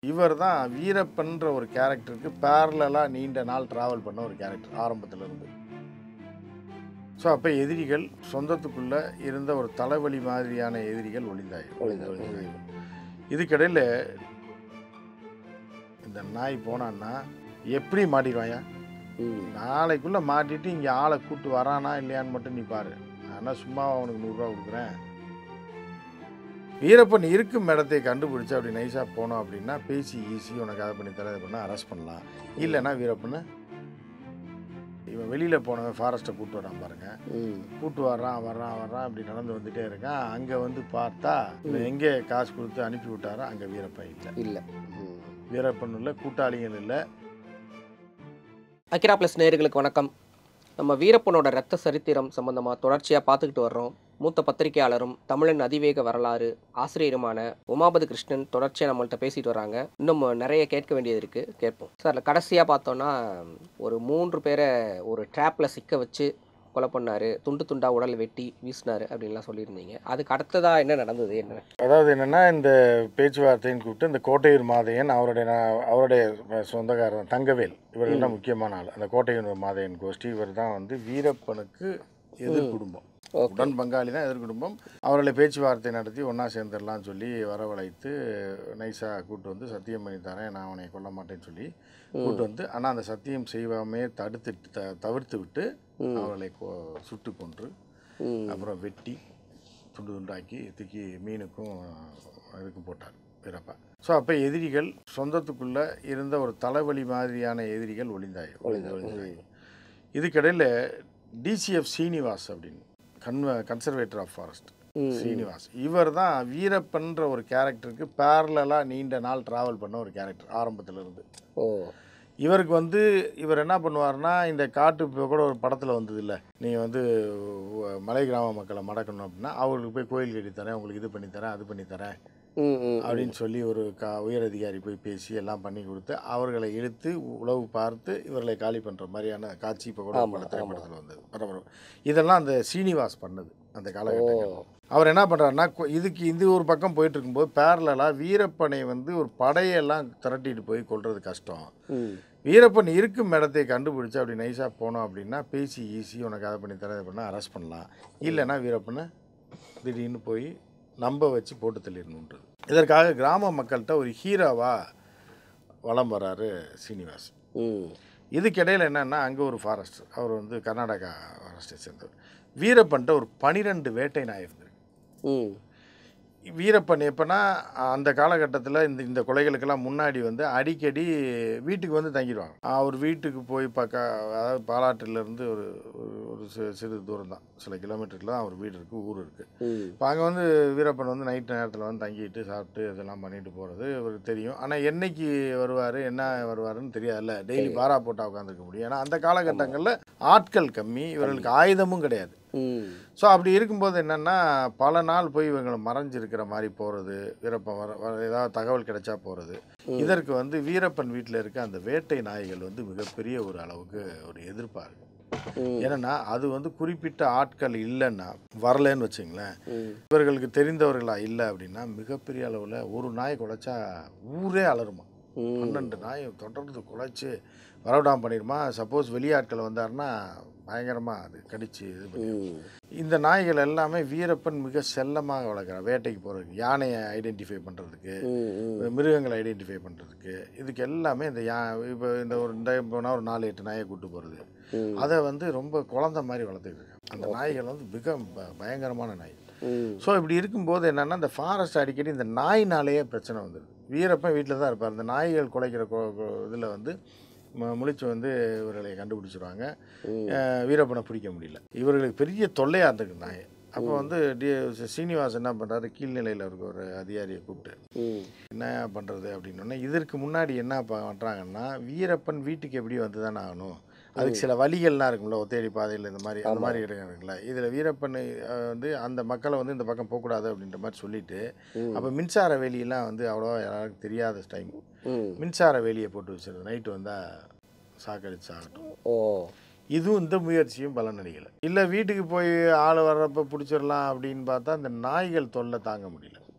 இவர் தான் வீரப்பன்ற ஒரு கேரக்டருக்கு பேரலாக நீண்ட நாள் ட்ராவல் பண்ண ஒரு கேரக்டர் ஆரம்பத்துல இருந்து ஸோ அப்போ எதிரிகள் சொந்தத்துக்குள்ளே இருந்த ஒரு தலைவலி மாதிரியான எதிரிகள் ஒளிந்தாய் ஒளிந்தாய். இதுக்கிடையில் இந்த நாய் போனான்னா எப்படி மாட்டிடுவாயா ம் நாளைக்குள்ளே மாட்டிட்டு இங்கே ஆளை கூட்டு வரானா இல்லையான்னு மட்டும் நீ பாரு நான் சும்மா அவனுக்கு நூறுரூவா கொடுக்குறேன் வீரப்பன் இருக்கும் இடத்தை கண்டுபிடிச்சு அப்படி நைஸாக போனோம் அப்படின்னா பேசி ஈஸி உனக்கு அதை பண்ணி தர இதை பண்ண அரெஸ்ட் பண்ணலாம் இல்லைன்னா வீரப்பனை இவன் வெளியில் போனவன் ஃபாரஸ்ட்டை கூட்டு வரான் பாருங்க ம் கூட்டு வர்றான் வர்றான் வர்றான் அப்படி நடந்து வந்துட்டே இருக்கான் அங்கே வந்து பார்த்தா இவன் எங்கே காசு கொடுத்து அனுப்பி விட்டாரோ அங்கே வீரப்பன் இல்லை இல்லை ம் வீரப்பன் இல்லை கூட்டாளிகள் இல்லை அக்கிரா ப்ளஸ் நேயர்களுக்கு வணக்கம் நம்ம வீரப்பனோட ரத்த சரித்திரம் சம்பந்தமாக தொடர்ச்சியாக பார்த்துக்கிட்டு வர்றோம் மூத்த பத்திரிகையாளரும் தமிழின் அதிவேக வரலாறு ஆசிரியருமான உமாபதி கிருஷ்ணன் தொடர்ச்சியாக நம்மள்ட்ட பேசிட்டு வராங்க இன்னும் நிறைய கேட்க வேண்டியது இருக்குது கேட்போம் சார் கடைசியாக பார்த்தோன்னா ஒரு மூன்று பேரை ஒரு ட்ராப்பில் சிக்க வச்சு கொலை பண்ணாரு துண்டு துண்டா உடல் வெட்டி வீசினாரு அப்படின்லாம் சொல்லியிருந்தீங்க அதுக்கு அடுத்ததாக என்ன நடந்தது என்ன அதாவது என்னென்னா இந்த பேச்சுவார்த்தைன்னு கூப்பிட்டு இந்த கோட்டையூர் மாதையன் அவருடைய நா- அவருடைய சொந்தக்காரன் தங்கவேல் இவர் தான் முக்கியமான ஆள் அந்த கோட்டையூர் மாதையன் கோஷ்டி இவர் தான் வந்து வீரப்பனுக்கு எதிர் குடும்பம் ஓகே உடன் பங்காளி தான் எதிர் குடும்பம் அவர்களை பேச்சுவார்த்தை நடத்தி ஒன்றா சேர்ந்துடலாம்னு சொல்லி வரவழைத்து நைஸாக கூட்டு வந்து சத்தியம் பண்ணி தரேன் நான் அவனை கொல்ல மாட்டேன்னு சொல்லி கூட்டு வந்து ஆனால் அந்த சத்தியம் செய்வாமே தடுத்து த தவிர்த்து விட்டு அவர்களை கொ- சுட்டு கொன்று ம் அப்புறம் வெட்டி துண்டு துண்டாக்கி தூக்கி மீனுக்கும் இதுக்கும் போட்டார் வீரப்பா ஸோ அப்போ எதிரிகள் சொந்தத்துக்குள்ளே இருந்த ஒரு தலைவலி மாதிரியான எதிரிகள் ஒளிந்தாய் ஒளிந்தாய் இதுக்கிடையில் டிசிஎஃப் சீனிவாஸ் அப்படின்னு கன்வ கன்சர்வேட்டர் ஆஃப் ஃபாரஸ்ட் ம். சீனிவாஸ் இவர் தான் வீரப்பன்ற ஒரு கேரக்டருக்கு பேரலாக நீண்ட நாள் ட்ராவல் பண்ண ஒரு கேரக்டர் ஆரம்பத்துல இருந்து ஓ இவருக்கு வந்து இவர் என்ன பண்ணுவார்னா இந்த காட்டு இப்போ கூட ஒரு படத்தில் வந்தது இல்லை நீங்கள் வந்து உ- மலை கிராம மக்களை மடக்கணும் அப்படின்னா அவங்களுக்கு போய் கோயில் கட்டி தரேன் உங்களுக்கு இது பண்ணி தரேன் அது பண்ணி தரேன் ம் ம் அப்படின்னு சொல்லி ஒரு கா உயர் அதிகாரி போய் பேசி எல்லாம் பண்ணி கொடுத்து அவர்களை இழுத்து உளவு பார்த்து இவர்களை காலி பண்ணுற மாதிரியான காட்சி இப்போ கூட ஆமா, பல திரைப்படத்தில் வந்தது பரபரப்பு இதெல்லாம் அந்த சீனிவாஸ் பண்ணது அந்த காலகட்டங்கள் ஓ. அவர் என்ன பண்ணுறாருன்னா இதுக்கு இது ஒரு பக்கம் போயிட்டு இருக்கும்போது பேரலாக வீரப்பனை வந்து ஒரு படையெல்லாம் திரட்டிட்டு போய் கொல்றது கஷ்டம் ம் வீரப்பன் இருக்கும் இடத்தை கண்டுபிடிச்சு அப்படி நைஸாக போனோம் அப்படின்னா பேசி ஈஸி உனக்கு அதை பண்ணி தரேன் இதை பண்ண அரெஸ்ட் பண்ணலாம் இல்லைன்னா வீரப்பனை திடீர்னு போய் நம்ப வச்சு போட்டு தள்ளிடணுன்றது இதற்காக கிராம மக்கள்கிட்ட ஒரு ஹீரோவாக வலம் வராரு சீனிவாஸ் ம் இதுக்கிடையில் என்னென்னா அங்கே ஒரு ஃபாரஸ்ட் அவர் வந்து கர்நாடகா ஃபாரஸ்ட்டை சேர்ந்தவர் வீரப்பன்ட்ட ஒரு பனிரெண்டு வேட்டை நாய் இருந்திருக்கு ம் வீரப்பன் எப்போனா அந்த காலகட்டத்தில் இந்த இந்த கொலைகளுக்கெல்லாம் முன்னாடி வந்து அடிக்கடி வீட்டுக்கு வந்து தங்கிடுவாங்க அவர் வீட்டுக்கு போய் பக்க அதாவது பாலாற்றிலேருந்து ஒரு ஒரு- ஒரு சி- சிறு தூரம் தான் சில கிலோமீட்டரில் தான் அவர் வீடு இருக்குது ஊர் இருக்குது ம் இப்போ அங்கே வந்து வீரப்பன் வந்து நைட் நேரத்தில் வந்து தங்கிட்டு சாப்பிட்டு இதெல்லாம் பண்ணிட்டு போகிறது இவருக்கு தெரியும் ஆனால் என்னைக்கு வருவார் என்ன வருவாருன்னு தெரியாதுல்ல டெய்லி பாரா போட்டா உட்காந்துருக்க முடியும் ஏன்னா அந்த காலகட்டங்களில் ஆட்கள் கம்மி இவர்களுக்கு ஆயுதமும் கிடையாது ம் ஸோ அப்படி இருக்கும்போது என்னென்னா பல நாள் போய் இவங்களை மறைஞ்சிருக்கிற மாதிரி போகிறது வீரப்பன் வர வர ஏதாவது தகவல் கிடைச்சா போகிறது இதற்கு வந்து வீரப்பன் வீட்டில் இருக்க அந்த வேட்டை நாய்கள் வந்து மிகப்பெரிய ஒரு அளவுக்கு ஒரு எதிர்ப்பாக இருக்கு ம் ஏன்னா அது வந்து குறிப்பிட்ட ஆட்கள் இல்லைன்னா வரலன்னு வச்சுங்களேன் ம் இவர்களுக்கு தெரிந்தவர்களா இல்லை அப்படின்னா மிகப்பெரிய அளவில் ஒரு நாய் குலைச்சா ஊரே அலறுமா ம் பன்னெண்டு நாய் தொடர்ந்து குலைச்சு வரவிடாம பண்ணிடுமா சப்போஸ் வெளியாட்கள் வந்தாருன்னா பயங்கரமாக அது கடிச்சு இது பண்ணி ம் இந்த நாய்கள் எல்லாமே வீரப்பன் மிக செல்லமாக வளர்க்குறான் வேட்டைக்கு போகிறதுக்கு யானையை ஐடென்டிஃபை பண்ணுறதுக்கு ம் ம் மிருகங்களை ஐடென்டிஃபை பண்ணுறதுக்கு இதுக்கு எல்லாமே இந்த யா இப்போ இந்த ஒரு இந்த போனால் ஒரு நாலு எட்டு நாயை கூட்டு போகிறது ம். அதை வந்து ரொம்ப குழந்த மாதிரி வளர்த்துக்கிட்டு இருக்காங்க அந்த நாய்கள் வந்து மிக ப- பயங்கரமான நாய் ம் ஸோ இப்படி இருக்கும்போது என்னென்னா இந்த ஃபாரஸ்ட் அடிக்கடி இந்த நாயினாலேயே பிரச்சனை வந்துடுது வீரப்பன் வீட்டில் தான் இருப்பார் இந்த நாய்கள் குலைக்கிற இதில் வந்து மு- முழிச்சு வந்து இவர்களை கண்டுபிடிச்சிருவாங்க ம். அஹ் வீரப்பனை பிடிக்க முடியல இவர்களுக்கு பெரிய தொல்லையாக இருந்திருக்கு நாய் அப்போ வந்து டி சீனிவாஸ் என்ன பண்ணுறாரு கீழ்நிலையில் இருக்க ஒரு அதிகாரியை கூப்பிட்டு ம் என்ன பண்ணுறது அப்படின்னோடனே இதற்கு முன்னாடி என்ன பண்ணுறாங்கன்னா வீரப்பன் வீட்டுக்கு எப்படி வந்து தானே ஆகணும் அதுக்கு சில வழிகள்லாம் இருக்கும்ல ஒத்தேடி பாதையில் இந்த மாதிரி அந்த மாதிரி இடங்கள் இருக்குல்ல இதில் வீரப்பன் அஹ், வந்து அந்த மக்களை வந்து இந்த பக்கம் போகக்கூடாது அப்படின்ற மாதிரி சொல்லிட்டு ம். அப்போ மின்சார வேலியெல்லாம் வந்து அவ்வளோவா யாருக்கும் தெரியாத டைம் ம் மின்சார வேலியை போட்டு வச்சிருது நைட்டு வந்தால் சாக்கடிச்சு ஆகட்டும் ஓ இதுவும் இந்த முயற்சியும் பலன் அடிக்கலை இல்லை வீட்டுக்கு போய் ஆள் வர்றப்ப பிடிச்சிடலாம் அப்படின்னு பார்த்தா இந்த நாய்கள் தொல்லை தாங்க முடியல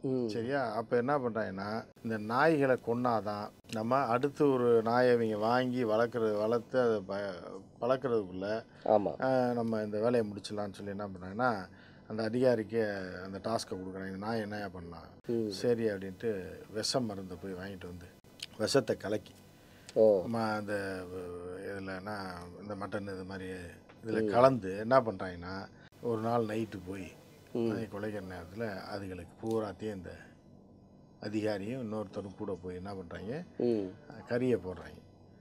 ம் சரியா அப்போ என்ன பண்ணுறாங்கன்னா இந்த நாய்களை கொன்னாதான் நம்ம அடுத்து ஒரு நாயை இவங்க வாங்கி வளர்க்குறது வளர்த்து அதை ப வளர்க்குறதுக்குள்ள ஆமாம் நம்ம இந்த வேலையை முடிச்சிடலாம்னு சொல்லி என்ன பண்ணுறாங்கன்னா அந்த அதிகாரிக்கு அந்த டாஸ்க்கை கொடுக்குறாங்க இந்த நாய் என்னையா பண்ணலாம் ம் சரி அப்படின்ட்டு விஷம் மருந்தை போய் வாங்கிட்டு வந்து விஷத்தை கலக்கி ஓ ம அந்த இதுலன்னா இந்த மட்டன் இது மாதிரி இதில் கலந்து என்ன பண்ணுறாங்கன்னா ஒரு நாள் நைட்டு போய் ம். நாய் குலைக்கிற நேரத்தில் அதுகளுக்கு பூராத்தையும் இந்த அதிகாரியும் இன்னொருத்தரும் கூட போய் என்ன பண்ணுறாங்க ம் கறியை போடுறாங்க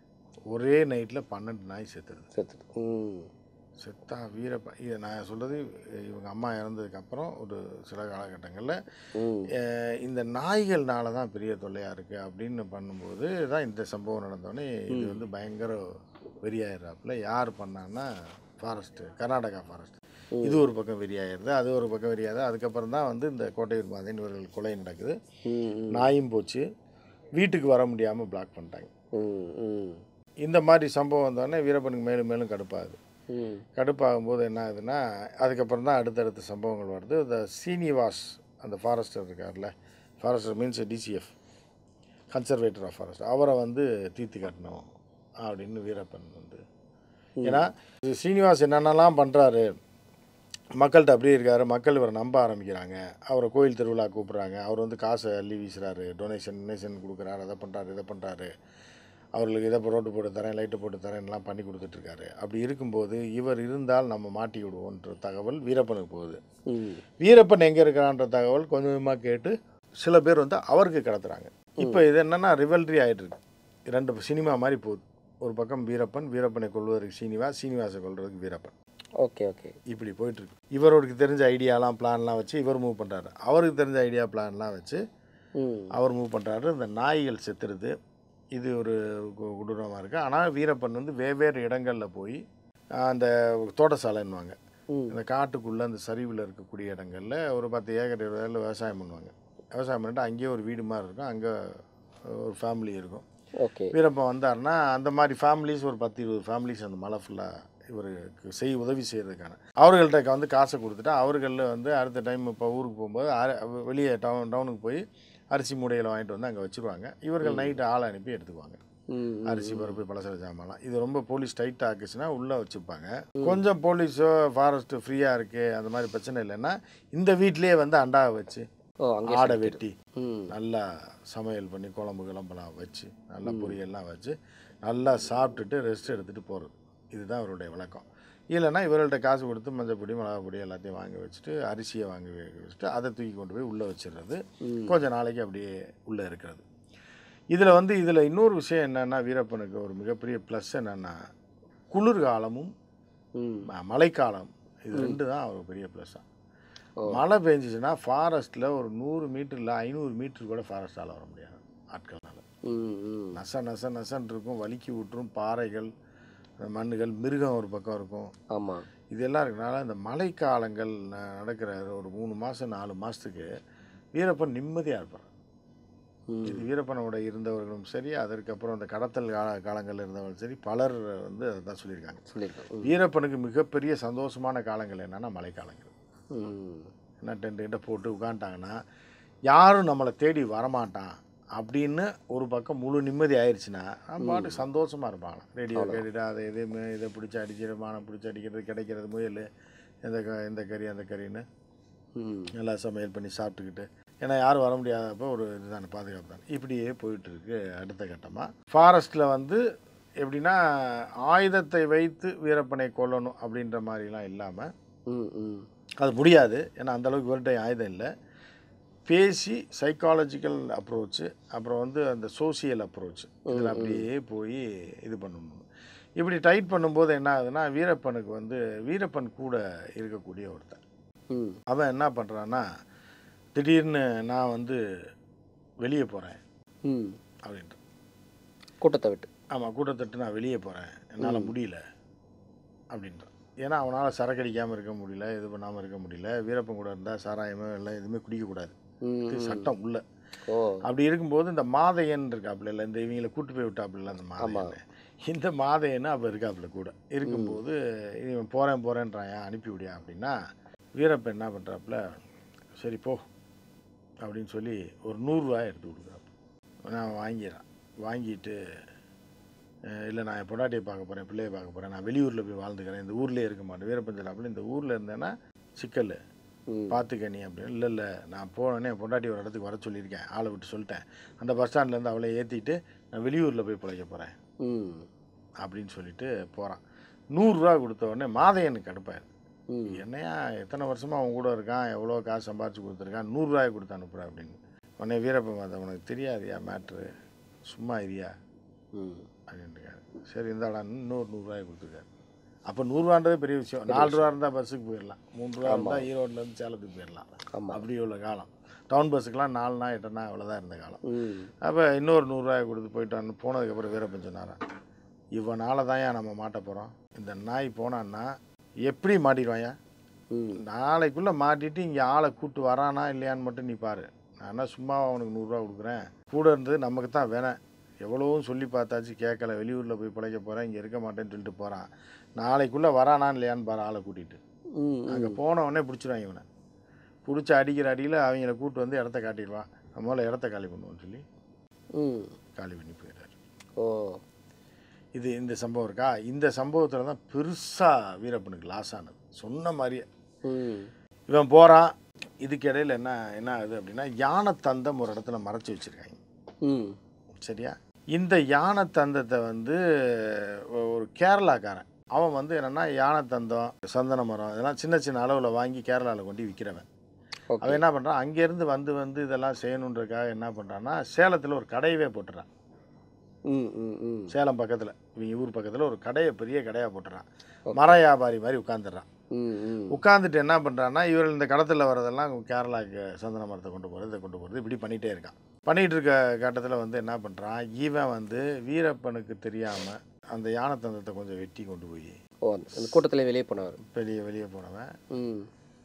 ஒரே நைட்டில் பன்னெண்டு நாய் செத்துடுது செத்துட்டு ம் செத்தா வீரப்பா இது நான் சொல்கிறது இவங்க அம்மா இறந்ததுக்கப்புறம் ஒரு சில காலகட்டங்களில் ம் அஹ் இந்த நாய்கள்னால தான் பெரிய தொல்லையாக இருக்குது அப்படின்னு பண்ணும்போது தான் இந்த சம்பவம் நடந்தோடனே இது வந்து பயங்கர வெறியாயிடுறாப்புல யார் பண்ணான்னா ஃபாரஸ்ட்டு கர்நாடகா ஃபாரஸ்ட் இது ஒரு பக்கம் வெறியாயிருது அது ஒரு பக்கம் வெறியாது அதுக்கப்புறம் தான் வந்து இந்த கோட்டையூர் மாதேன் இவர்கள் கொலை நடக்குது ம் ம் நாயும் போச்சு வீட்டுக்கு வர முடியாமல் பிளாக் பண்ணிட்டாங்க ம் ம் இந்த மாதிரி சம்பவம் வந்தோடனே வீரப்பனுக்கு மேலும் மேலும் கடுப்பாகுது ம் கடுப்பாகும்போது என்ன ஆகுதுன்னா அதுக்கப்புறம் தான் அடுத்தடுத்த சம்பவங்கள் வருது இந்த சீனிவாஸ் அந்த ஃபாரஸ்டர் இருக்கார்ல forester means DCF conservator of forest அவரை வந்து தீர்த்து காட்டணும் அப்படின்னு வீரப்பன் வந்து ஏன்னா இது சீனிவாஸ் என்னென்னலாம் பண்ணுறாரு மக்கள்கிட்ட அப்படியே இருக்காரு மக்கள் இவரை நம்ப ஆரம்பிக்கிறாங்க அவரை கோயில் திருவிழா கூப்பிட்றாங்க அவர் வந்து காசை அள்ளி வீசுறாரு டொனேஷன் டொனேஷன் கொடுக்குறாரு அதை பண்ணுறாரு இதை பண்ணுறாரு அவர்களுக்கு இதை ரோட்டு போட்டு தரேன் லைட்டு போட்டு தரேன்லாம் பண்ணி கொடுத்துட்ருக்காரு அப்படி இருக்கும்போது இவர் இருந்தால் நம்ம மாட்டி விடுவோன்ற தகவல் வீரப்பனுக்கு போகுது ம் வீரப்பன் எங்கே இருக்கிறான்ற தகவல் கொஞ்சம் கொஞ்சமாக கேட்டு சில பேர் வந்து அவருக்கு கடத்துறாங்க இப்போ இது என்னென்னா ரிவல்ரி ஆகிட்டு இருக்கு ரெண்டு சினிமா மாதிரி போகுது ஒரு பக்கம் வீரப்பன் வீரப்பனை கொள்வதற்கு சீனிவாஸ் சீனிவாசை கொள்வதற்கு வீரப்பன் ஓகே ஓகே இப்படி போயிட்டுருக்கு இவருக்கு தெரிஞ்ச ஐடியாலாம் பிளான்லாம் வச்சு இவர் மூவ் பண்ணுறாரு அவருக்கு தெரிஞ்ச ஐடியா பிளான்லாம் வச்சு ம் அவர் மூவ் பண்ணுறாரு இந்த நாய்கள் செத்துருது இது ஒரு கு- கொடூரமாக இருக்குது ஆனால் வீரப்பன் வந்து வெவ்வேறு இடங்களில் போய் ஆஹ், அந்த தோட்டசாலைன்னுவாங்க ம் இந்த காட்டுக்குள்ளே அந்த சரிவில் இருக்கக்கூடிய இடங்களில் ஒரு பத்து ஏக்கர் இருபது ஏக்கர் விவசாயம் பண்ணுவாங்க விவசாயம் பண்ணிட்டு அங்கேயே ஒரு வீடு மாதிரி இருக்கும் அங்கே ஒரு ஃபேமிலி இருக்கும் ஓகே வீரப்பன் வந்தாருன்னா அந்த மாதிரி ஃபேமிலிஸ் ஒரு பத்து இருபது ஃபேமிலிஸ் அந்த மலை ஃபுல்லாக இவருக்கு செய் உதவி செய்கிறதுக்கான அவர்கள்ட்ட வந்து காசை கொடுத்துட்டு அவர்களில் வந்து அடுத்த டைம் இப்போ ஊருக்கு போகும்போது அர- வெளியே டவுன் டவுனுக்கு போய் அரிசி மூடைகளை வாங்கிட்டு வந்து அங்கே வச்சுருவாங்க இவர்கள் நைட்டு ஆளை அனுப்பி எடுத்துக்குவாங்க ம் அரிசி பருப்பு பலசர ஜாமான்லாம் இது ரொம்ப போலீஸ் டைட் ஆக்குச்சுன்னா உள்ளே வச்சுப்பாங்க கொஞ்சம் போலீஸோ ஃபாரஸ்ட்டு ஃப்ரீயாக இருக்குது அந்த மாதிரி பிரச்சனை இல்லைன்னா இந்த வீட்லேயே வந்து அண்டாவை வச்சு ஓ அங்கே ஆடை வெட்டி ம் நல்லா சமையல் பண்ணி குழம்பு கிளம்பெல்லாம் வச்சு நல்லா பொரியல்லாம் வச்சு நல்லா சாப்பிட்டுட்டு ரெஸ்ட் எடுத்துகிட்டு போகிறது இதுதான் அவருடைய விளக்கம் இல்லைன்னா இவர்கள்ட்ட காசு கொடுத்து மஞ்சள் பொடி மிளகா பொடி எல்லாத்தையும் வாங்கி வச்சுட்டு அரிசியை வாங்கி வச்சுட்டு அதை தூக்கி கொண்டு போய் உள்ளே வச்சிடுறது ம். கொஞ்ச நாளைக்கு அப்படியே உள்ளே இருக்கிறது இதில் வந்து இதில் இன்னொரு விஷயம் என்னென்னா வீரப்பனுக்கு ஒரு மிகப்பெரிய ப்ளஸ் என்னென்னா குளிர்காலமும் ம் ம- மழைக்காலம் இது ரெண்டு தான் அவருக்கு பெரிய ப்ளஸ்ஸாக ஓ. மழை பெஞ்சிச்சுன்னா ஃபாரஸ்ட்டில் ஒரு நூறு மீட்டர் இல்லை ஐநூறு மீட்டர் கூட ஃபாரஸ்ட்டால் வர முடியாது ஆட்கள்னால ம் ம் நச நச நசன் இருக்கும் வலிக்கி விட்டுரும் பாறைகள் மண்ணுகள் மிருகம் ஒரு பக்கம் இருக்கும் ஆமாம் இதெல்லாம் இருக்கனால இந்த மழைக்காலங்கள் ந- நடக்கிற ஒரு மூணு மாதம் நாலு மாதத்துக்கு வீரப்பன் நிம்மதியாக இருப்பார் ம் இது வீரப்பனோட இருந்தவர்களும் சரி அதற்கப்புறம் இந்த கடத்தல் கால காலங்களில் இருந்தவர்களும் சரி பலர் வந்து அதை தான் சொல்லியிருக்காங்க சொல்லியிருக்கோம் வீரப்பனுக்கு மிகப்பெரிய சந்தோஷமான காலங்கள் என்னென்னா மழைக்காலங்கள் ம் என்ன டென்ட் கிட்ட போட்டு உட்காந்துட்டாங்கன்னா யாரும் நம்மளை தேடி வரமாட்டான் அப்படின்னு ஒரு பக்கம் முழு நிம்மதி ஆயிடுச்சுன்னா நம்ம பாட்டுக்கு சந்தோஷமாக இருப்பாங்க ரேடியோ கேட்டுட்டு அதை இது ம- இதை பிடிச்சி அடிக்கிற மானம் பிடிச்சி அடிக்கிறது கிடைக்கிறது முயல் இந்த க இந்த கறி அந்த கறின்னு ம் நல்லா சமையல் பண்ணி சாப்பிட்டுக்கிட்டு ஏன்னா யாரும் வர முடியாதப்போ ஒரு இதுதானே பாதுகாப்பு தான் இப்படியே போயிட்டு இருக்கு அடுத்த கட்டமாக ஃபாரஸ்ட்டில் வந்து எப்படின்னா ஆயுதத்தை வைத்து வீரப்பனை கொல்லணும் அப்படின்ற மாதிரிலாம் இல்லாமல் ம் ம் அது முடியாது ஏன்னா அந்த அளவுக்கு இவர்கிட்ட ஆயுதம் இல்லை பேசி சைக்காலஜிக்கல் அப்ரோச்சு அப்புறம் வந்து அந்த சோசியல் அப்ரோச் இதில் அப்படியே போய் இது பண்ணணும் இப்படி டைட் பண்ணும்போது என்ன ஆகுதுன்னா வீரப்பனுக்கு வந்து வீரப்பன் கூட இருக்கக்கூடிய ஒருத்தன் ம் அவன் என்ன பண்ணுறான்னா திடீர்னு நான் வந்து வெளியே போகிறேன் ம் அப்படின்ட்டு கூட்டத்தை விட்டு ஆமாம் கூட்டத்தட்டு நான் வெளியே போகிறேன் என்னால் முடியல அப்படின்றான் ஏன்னா அவனால் சரக்கு அடிக்காமல் இருக்க முடியல இது பண்ணாமல் இருக்க முடியல வீரப்பன் கூட இருந்தால் சாராயமோ எல்லாம் எதுவுமே குடிக்கக்கூடாது ம் இது சட்டம் உள்ள ஓ அப்படி இருக்கும்போது இந்த மாதையன் இருக்காப்புல இல்லை இந்த இவங்களை கூட்டு போய் விட்டாப்புல அந்த மாதையன் இந்த மாதையன் அப்போ இருக்காப்புல கூட இருக்கும்போது இவன் போகிறேன் போகிறேன்றான் அனுப்பி விடியா அப்படின்னா வீரப்பன் என்ன பண்ணுறாப்புல சரி போ அப்படின்னு சொல்லி ஒரு நூறுரூவாய் எடுத்து கொடுக்குறாரு நான் வாங்கிடுறேன் வாங்கிட்டு இல்லை நான் என் பொண்டாட்டியை பார்க்க போகிறேன் பிள்ளையை பார்க்க போகிறேன் நான் வெளியூரில் போய் வாழ்ந்துக்கிறேன் இந்த ஊர்லேயே இருக்க மாட்டேன் வீரப்பஞ்சலாப்பில் இந்த ஊரில் இருந்தேன்னா சிக்கல் ம் பார்த்துக்க நீ அப்படின்னு இல்லை இல்லை நான் போனோடனே என் பொண்டாட்டி ஒரு இடத்துக்கு வர சொல்லியிருக்கேன் ஆளை விட்டு சொல்லிட்டேன் அந்த பஸ் ஸ்டாண்ட்லேருந்து அவளை ஏற்றிட்டு நான் வெளியூரில் போய் பிழைக்க போகிறேன் ம் அப்படின்னு சொல்லிட்டு போகிறான் நூறுரூவா கொடுத்த உடனே மாதையனுக்கு கடுப்பாயிருது ம் என்னையா எத்தனை வருஷமாக அவன் கூட இருக்கான் எவ்வளோ காசு சம்பாரிச்சு கொடுத்துருக்கான் நூறுரூவாய் கொடுத்து அனுப்புகிறேன் அப்படின்னு உடனே வீரப்ப மாதா உனக்கு தெரியாதியா மேட்ரு சும்மா இரியா ம் அப்படின்ட்டுருக்காரு சரி இந்தாடா இன்னொரு நூறுரூவாய் கொடுத்துருக்காரு அப்போ நூறுரூவான்றது பெரிய விஷயம் நாலு ரூபா இருந்தால் பஸ்ஸுக்கு போயிடலாம் மூணு ரூபா இருந்தால் ஈரோட்லேருந்து சேலத்துக்கு போயிடலாம் ஆமாம் அப்படி உள்ள காலம் டவுன் பஸ்ஸுக்கெலாம் நாலுனா எட்டுனா அவ்வளோதான் இருந்த காலம் ம் அப்போ இன்னொரு நூறுரூவாய் கொடுத்து போயிட்டான்னு போனதுக்கப்புறம் வீரப்பன் சொன்னாரான் இவனால தான் நம்ம மாட்ட போகிறோம் இந்த நாய் போனான்னா எப்படி மாட்டிடுவாயா ம் நாளைக்குள்ளே மாட்டிட்டு இங்கே ஆளை கூட்டு வரானா இல்லையான்னு மட்டும் நீ பாரு நான் என்ன சும்மா அவனுக்கு நூறுரூவா கொடுக்குறேன் கூட இருந்தது நமக்கு தான் வேணேன் எவ்வளவும் சொல்லி பார்த்தாச்சு கேட்கல வெளியூரில் போய் பிழைக்க போகிறேன் இங்கே இருக்க மாட்டேன்னு சொல்லிட்டு போகிறான் நாளைக்குள்ளே வரானா இல்லையான்னு பாரு ஆளை கூட்டிகிட்டு ம் அங்கே போன உடனே பிடிச்சிருவாங்க இவனை பிடிச்சி அடிக்கிற அடியில் அவங்கள கூட்டு வந்து இடத்த காட்டிடுவான் நம்ம முதல்ல இடத்த காலி பண்ணுவோம்னு சொல்லி ம் காலி பண்ணி போயிடுறாரு ஓ இது இந்த சம்பவம் இருக்கா இந்த சம்பவத்தில் தான் பெருசாக வீரப்பனுக்கு லாஸ் ஆனது சொன்ன மாதிரியே ம் இவன் போகிறான் இதுக்கு இடையில என்ன என்ன ஆகுது அப்படின்னா யானை தந்தம் ஒரு இடத்துல மறைச்சி வச்சுருக்காங்க ம் சரியா இந்த யானை தந்தத்தை வந்து ஒ- ஒரு கேரளாக்காரன் அவன் வந்து என்னென்னா யானை தந்தம் சந்தன மரம் இதெல்லாம் சின்ன சின்ன அளவில் வாங்கி கேரளாவில் கொண்டு விற்கிறவன் ஓகே அவன் என்ன பண்ணுறான் அங்கேருந்து வந்து வந்து இதெல்லாம் செய்யணுன்றதுக்காக என்ன பண்ணுறான்னா சேலத்தில் ஒரு கடையவே போட்டுறான் ம் ம் ம் சேலம் பக்கத்தில் இவங்க ஊர் பக்கத்தில் ஒரு கடையை பெரிய கடையாக போட்டுறான் Okay. மர வியாபாரி மாதிரி உட்காந்துடுறான் ம் ம் உட்காந்துட்டு என்ன பண்ணுறான்னா இவர் இந்த கடத்தில் வரதெல்லாம் கேரளாக்கு சந்தன மரத்தை கொண்டு போகிறது இதை கொண்டு போகிறது இப்படி பண்ணிகிட்டே இருக்கான் பண்ணிகிட்டு இருக்க கட்டத்தில் வந்து என்ன பண்ணுறான் இவன் வந்து வீரப்பனுக்கு தெரியாமல் அந்த யானை தந்தத்தை கொஞ்சம் வெட்டி கொண்டு போய் ஓ அந்த கூட்டத்தில் வெளியே போனவர் வெளியே வெளியே போனவன் ம்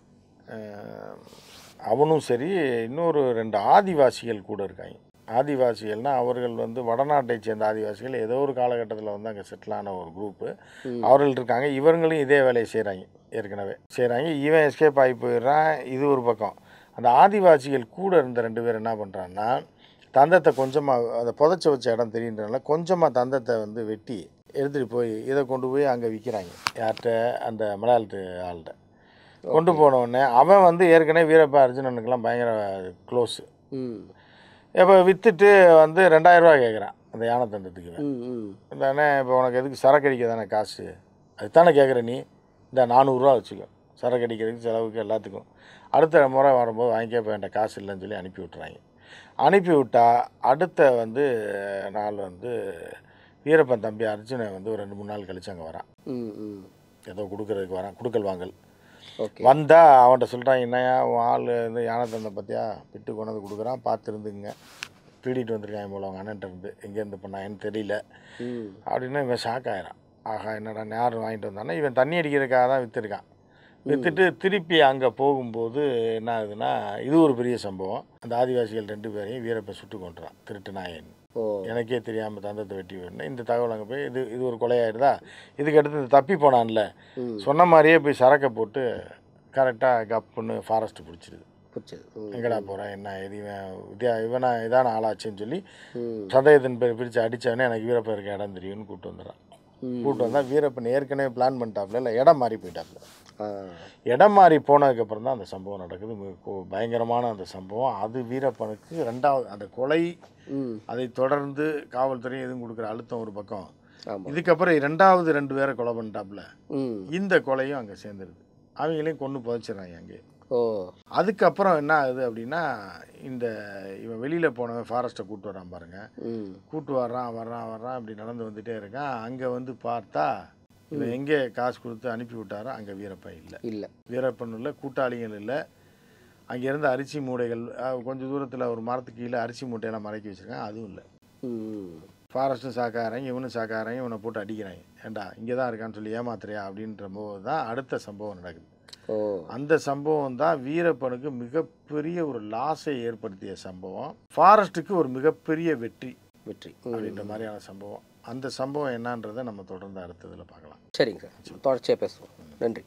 அஹ், அவனும் சரி இன்னொரு ரெண்டு ஆதிவாசிகள் கூட இருக்காங்க ஆதிவாசிகள்னா அவர்கள் வந்து வடநாட்டை சேர்ந்த ஆதிவாசிகள் ஏதோ ஒரு காலகட்டத்தில் வந்து அங்கே செட்டில் ஆன ஒரு குரூப்பு ம். அவர்கள் இருக்காங்க இவங்களும் இதே வேலையை செய்கிறாங்க ஏற்கனவே செய்கிறாங்க இவன் எஸ்கேப் ஆகி போயிடுறான் இது ஒரு பக்கம் அந்த ஆதிவாசிகள் கூட இருந்த ரெண்டு பேர் என்ன பண்ணுறான்னா தந்தத்தை கொஞ்சமாக அதை புதைச்ச வச்ச இடம் தெரியுன்றனால கொஞ்சமாக தந்தத்தை வந்து வெட்டி எடுத்துகிட்டு போய் இதை கொண்டு போய் அங்கே விற்கிறாங்க யார்கிட்ட அந்த மலையாளத்து ஆள்கிட்ட கொண்டு போன உடனே அவன் வந்து ஏற்கனவே வீரப்ப அர்ஜுனனுக்கெல்லாம் பயங்கர க்ளோஸு ம் இப்போ விற்றுட்டு வந்து ரெண்டாயிரரூவா கேட்குறான் அந்த யானை தந்தத்துக்கு இவன். ம் ம் தானே இப்போ உனக்கு எதுக்கு சரக்கு அடிக்க தானே காசு அதுதானே கேட்குற நீ இந்த நானூறுரூவா வச்சுக்கோ சரக்கு அடிக்கிறதுக்கு செலவுக்கு எல்லாத்துக்கும் அடுத்த முறை வரும்போது வாங்கிக்க இப்போ என்கிட்ட காசு இல்லைன்னு சொல்லி அனுப்பி விட்றாங்க அனுப்பி விட்டா அடுத்த வந்து நாள் வந்து வீரப்பன் தம்பி அர்ஜுனன் வந்து ஒரு ரெண்டு மூணு நாள் கழிச்சு அங்கே வரான் ம் ம் ஏதோ கொடுக்கறதுக்கு வரான் கொடுக்கல் வாங்கல் ஓகே வந்தா அவன்கிட்ட சொல்கிறான் என்னையா உன் ஆள் வந்து யானை தந்தை பார்த்தியா பிட்டு கொண்டு வந்து கொடுக்குறான் பார்த்து இருந்துங்க திருடிட்டு வந்திருக்காங்க போல அவங்க அண்ணன்ட்ட இருந்து எங்கேருந்து பண்ணாங்கன்னு தெரியல ம் அப்படின்னு இவன் ஷாக் ஆயிரான் ஆஹா என்னடா யார் வாங்கிட்டு வந்தானா இவன் தண்ணி அடிக்கிறதுக்காக தான் விற்றுருக்கான் விற்றுட்டு திருப்பி அங்கே போகும்போது என்ன ஆகுதுன்னா இது ஒரு பெரிய சம்பவம் அந்த ஆதிவாசிகள் ரெண்டு பேரையும் வீரப்ப சுட்டு கொண்டுறான் திருட்டு நாயன் ஓ எனக்கே தெரியாமல் தந்தத்தை வெட்டி விடணும் இந்த தகவல் அங்கே போய் இது இது ஒரு கொலையாயிருதா இதுக்கு அடுத்து இந்த தப்பி போனான்ல ம் சொன்ன மாதிரியே போய் சரக்கை போட்டு கரெக்டாக கப்புன்னு ஃபாரஸ்ட் பிடிச்சிருது பிடிச்சது ம் எங்கடா போகிறேன் என்ன இது இவன் வித்யா இவனா இதான ஆளாச்சுன்னு சொல்லி ம் சந்தேகத்தின் பேர் பிரித்து அடித்தவனே எனக்கு வீரப்பன் இருக்க இடம் தெரியும்னு கூப்பிட்டு வந்துடுறான் ம் கூப்பிட்டு வந்தால் வீரப்பன் ஏற்கனவே பிளான் பண்ணிட்டாப்புல இல்லை இடம் மாறி போயிட்டாப்புல ஆ இடம் மாறி போனதுக்கப்புறம் தான் அந்த சம்பவம் நடக்குது மிக கொ- பயங்கரமான அந்த சம்பவம் அது வீரப்பனுக்கு ரெண்டாவது அந்த கொலை ம் அதை தொடர்ந்து காவல்துறை எதுவும் கொடுக்குற அழுத்தம் ஒரு பக்கம் ஆமாம் இதுக்கப்புறம் ரெண்டாவது ரெண்டு பேரை கொலை பண்ணிட்டாப்புல ம் இந்த கொலையும் அங்கே சேர்ந்துருது அவங்களையும் கொண்டு புதைச்சிடுறாங்க அங்கே ஓ அதுக்கப்புறம் என்ன ஆகுது அப்படின்னா இந்த இவன் வெளியில் போனவன் ஃபாரஸ்ட்டை கூப்பிட்டு வரான் பாருங்க ம் கூட்டு வர்றான் வர்றான் வர்றான் அப்படி நடந்து வந்துட்டே இருக்கான் அங்கே வந்து பார்த்தா இவன் எங்கே காசு கொடுத்து அனுப்பி விட்டாரோ அங்கே வீரப்பன் இல்லை இல்லை வீரப்பன் இல்லை கூட்டாளிகள் இல்லை அங்கேருந்து அரிசி மூடைகள் அஹ், கொஞ்சம் தூரத்தில் ஒரு மரத்துக்கு கீழே அரிசி மூட்டையெல்லாம் மறைக்கி வச்சுருக்கான் அதுவும் இல்லை ம் ஃபாரஸ்ட்டும் சாக்காரங்க இவனும் சாக்காரங்க இவனை போட்டு அடிக்கிறாங்க ஏண்டா இங்கே தான் இருக்கான்னு சொல்லி ஏமாத்துறியா அப்படின்ற போது தான் அடுத்த சம்பவம் நடக்குது ஓ அந்த சம்பவம் தான் வீரப்பனுக்கு மிகப்பெரிய ஒரு லாஸை ஏற்படுத்திய சம்பவம் ஃபாரஸ்ட்டுக்கு ஒரு மிகப்பெரிய வெற்றி வெற்றி ம் அப்படின்ற மாதிரியான சம்பவம் அந்த சம்பவம் என்னன்றதை நம்ம தொடர்ந்து அடுத்ததில் பார்க்கலாம் சரிங்க சார் தொடர்ச்சியாக பேசுவோம் நன்றி